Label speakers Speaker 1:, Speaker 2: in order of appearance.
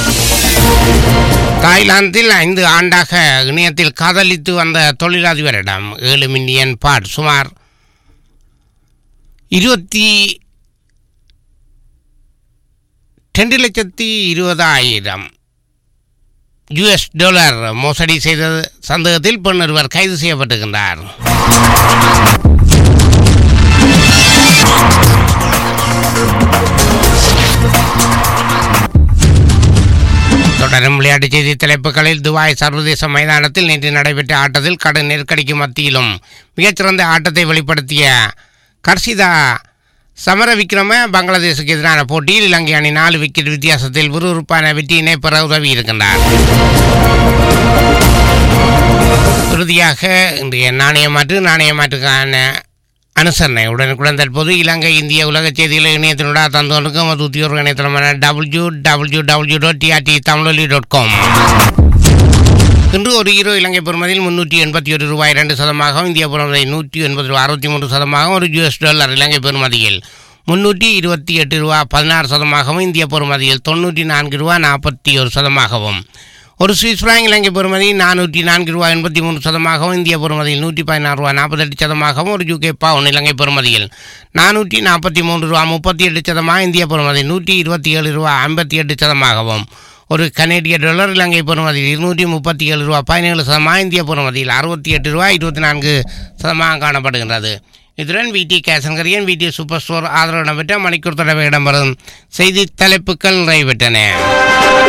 Speaker 1: தாய்லாந்தில் ஐந்து ஆண்டாக இணையத்தில் காதலித்து வந்த தொழிலதிபரிடம் ஏழு மில்லியன் பாட் சுமார் இருபத்தி ரெண்டு லட்சத்தி இருபதாயிரம் யுஎஸ் டாலர் மோசடி செய்த சந்தேகத்தில் பெண் ஒருவர் கைது செய்யப்பட்டிருக்கின்றார் தொடரும் விளையாட்டுச் செய்தி தலைப்புகளில் துபாய் சர்வதேச மைதானத்தில் நேற்று நடைபெற்ற ஆட்டத்தில் கடும் நெருக்கடிக்கு மத்தியிலும் மிகச்சிறந்த ஆட்டத்தை வெளிப்படுத்திய கர்ஷிதா சமர விக்ரம பங்களாதேஷுக்கு எதிரான போட்டியில் இலங்கை அணி நாலு விக்கெட் வித்தியாசத்தில் விறுவிறுப்பான வெற்றியினை பெற உதவி இருக்கின்றார் இறுதியாக இன்றைய நாணய மாற்று நாணய மாற்றுக்கான அனுசரணை உடனுக்குடன் தற்போது இலங்கை இந்திய உலக செய்திகளை இணையத்தினூடாக தந்து கொண்டிருக்கும் அது உத்தியோக இணையதளமான W W W dot TRT Tamiloli dot com இன்று ஒரு ஹீரோ இலங்கை பெறுமதியில் முன்னூற்றி எண்பத்தி ஒரு ரூபாய் இரண்டு சதமாகவும் இந்திய பெறுமதி நூற்றி எண்பது ரூபாய் அறுபத்தி மூன்று சதமாகவும் ஒரு யூஎஸ் டாலர் இலங்கை பெறுமதியில் முன்னூற்றி இருபத்தி எட்டு ரூபா பதினாறு சதமாகவும் இந்திய பெறுமதியில் தொண்ணூற்றி நான்கு ரூபா நாற்பத்தி ஒரு சதமாகவும் ஒரு சுவிஸ் பிராங்க் இலங்கை பெறுமதி நானூற்றி நான்கு ரூபா எண்பத்தி மூணு சதமாகவும் இந்திய பெறுமதியில் நூற்றி பதினாறு ரூபா நாற்பத்தெட்டு சதமாகவும் ஒரு யூகே பவுன் இலங்கை பெறுமதியில் நானூற்றி நாற்பத்தி மூன்று ரூபா முப்பத்தி எட்டு சதமாக இந்திய பெறுமதி நூற்றி இருபத்தி ஏழு ரூபா ஐம்பத்தி எட்டு சதமாகவும் ஒரு கனேடிய டாலர் இலங்கை பெறுமதியில் இருநூற்றி முப்பத்தி ஏழு ரூபா பதினேழு சதமாக இந்திய பெறுமதியில் அறுபத்தி எட்டு ரூபா இருபத்தி நான்கு சதமாக காணப்படுகின்றது இத்துடன் விடி கேசன்கரியன் விடி சூப்பர் ஸ்டோர் ஆதரவு இடம்பெற்ற மணிக்கூர் தடவை இடம்பெறும் செய்தி தலைப்புகள் நிறைவேற்றன